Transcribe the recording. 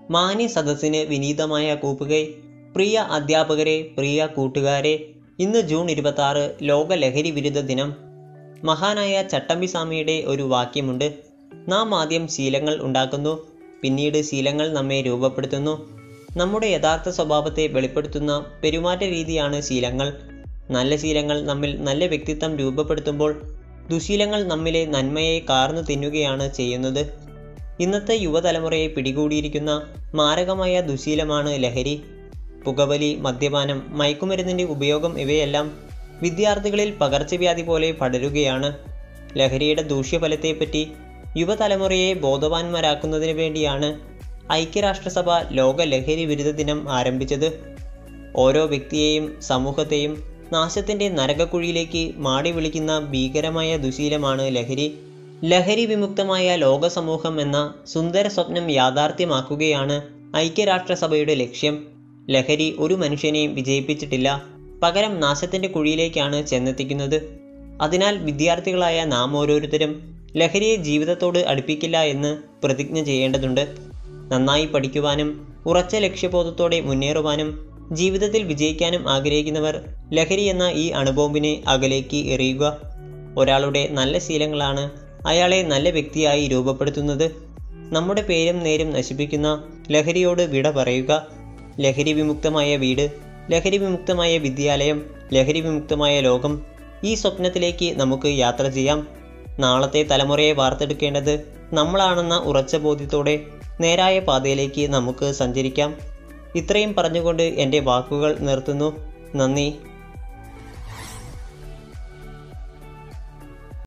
മാന്യ സദസ്സിന് വിനീതമായ കൂപ്പുകൈ പ്രിയ അധ്യാപകരെ പ്രിയ കൂട്ടുകാരെ ഇന്ന് ജൂൺ ഇരുപത്തി ആറ് ലോക ലഹരി വിരുദ്ധ ദിനം മഹാനായ ചട്ടമ്പി സ്വാമിയുടെ ഒരു വാക്യമുണ്ട് നാം ആദ്യം ശീലങ്ങൾ ഉണ്ടാക്കുന്നു പിന്നീട് ശീലങ്ങൾ നമ്മെ രൂപപ്പെടുത്തുന്നു നമ്മുടെ യഥാർത്ഥ സ്വഭാവത്തെ വെളിപ്പെടുത്തുന്ന പെരുമാറ്റ രീതിയാണ് ശീലങ്ങൾ നല്ല ശീലങ്ങൾ നമ്മിൽ നല്ല വ്യക്തിത്വം രൂപപ്പെടുത്തുമ്പോൾ ദുശീലങ്ങൾ നമ്മിലെ നന്മയെ കാർന്നു തിന്നുകയാണ് ചെയ്യുന്നത് ഇന്നത്തെ യുവതലമുറയെ പിടികൂടിയിരിക്കുന്ന മാരകമായ ദുശീലമാണ് ലഹരി പുകവലി മദ്യപാനം മയക്കുമരുന്നിൻ്റെ ഉപയോഗം ഇവയെല്ലാം വിദ്യാർത്ഥികളിൽ പകർച്ചവ്യാധി പോലെ പടരുകയാണ് ലഹരിയുടെ ദൂഷ്യഫലത്തെപ്പറ്റി യുവതലമുറയെ ബോധവാന്മാരാക്കുന്നതിന് വേണ്ടിയാണ് ഐക്യരാഷ്ട്രസഭ ലോക ലഹരി വിരുദ്ധ ദിനം ആരംഭിച്ചത് ഓരോ വ്യക്തിയെയും സമൂഹത്തെയും നാശത്തിൻ്റെ നരകക്കുഴിയിലേക്ക് മാടി വിളിക്കുന്ന ഭീകരമായ ദുശീലമാണ് ലഹരി ലഹരി വിമുക്തമായ ലോക സമൂഹം എന്ന സുന്ദര സ്വപ്നം യാഥാർത്ഥ്യമാക്കുകയാണ് ഐക്യരാഷ്ട്രസഭയുടെ ലക്ഷ്യം ലഹരി ഒരു മനുഷ്യനെയും വിജയിപ്പിച്ചിട്ടില്ല പകരം നാശത്തിൻ്റെ കുഴിയിലേക്കാണ് ചെന്നെത്തിക്കുന്നത് അതിനാൽ വിദ്യാർത്ഥികളായ നാം ഓരോരുത്തരും ലഹരിയെ ജീവിതത്തോട് അടുപ്പിക്കില്ല എന്ന് പ്രതിജ്ഞ ചെയ്യേണ്ടതുണ്ട് നന്നായി പഠിക്കുവാനും ഉറച്ച ലക്ഷ്യബോധത്തോടെ മുന്നേറുവാനും ജീവിതത്തിൽ വിജയിക്കാനും ആഗ്രഹിക്കുന്നവർ ലഹരി എന്ന ഈ അണുബോംബിനെ അകലേക്ക് എറിയുക ഒരാളുടെ നല്ല ശീലങ്ങളാണ് അയാളെ നല്ല വ്യക്തിയായി രൂപപ്പെടുത്തുന്നത് നമ്മുടെ പേരും നേരും നശിപ്പിക്കുന്ന ലഹരിയോട് വിട പറയുക ലഹരി വിമുക്തമായ വീട് ലഹരി വിമുക്തമായ വിദ്യാലയം ലഹരി വിമുക്തമായ ലോകം ഈ സ്വപ്നത്തിലേക്ക് നമുക്ക് യാത്ര ചെയ്യാം നാളത്തെ തലമുറയെ വാർത്തെടുക്കേണ്ടത് നമ്മളാണെന്ന ഉറച്ച ബോധ്യത്തോടെ നേരായ പാതയിലേക്ക് നമുക്ക് സഞ്ചരിക്കാം ഇത്രയും പറഞ്ഞുകൊണ്ട് എൻ്റെ വാക്കുകൾ നിർത്തുന്നു നന്ദി